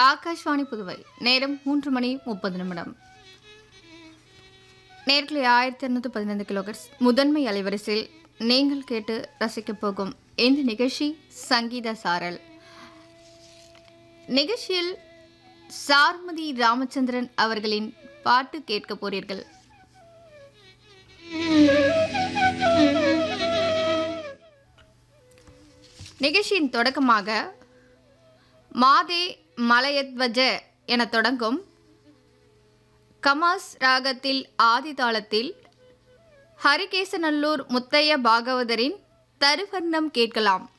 ஆகாஷ்வாணி புதுவை நேரம் மூன்று மணி முப்பது நிமிடம் நேர்களை ஆயிரத்தி இரநூத்தி பதினைந்து கிலோகர்ஸ் முதன்மை அலைவரிசையில் நீங்கள் கேட்டு ரசிக்கப் போகும் இந்த நிகழ்ச்சி சங்கீத சாரல் நிகழ்ச்சியில் சார்மதி ராமச்சந்திரன் அவர்களின் பாட்டு கேட்க போறீர்கள் நிகழ்ச்சியின் தொடக்கமாக மாதே மலயத்வஜ என தொடங்கும் கமாஸ் ராகத்தில் ஆதி தாளத்தில் ஹரிகேசநல்லூர் முத்தைய பாகவதரின் தருவர்ணம் கேட்கலாம்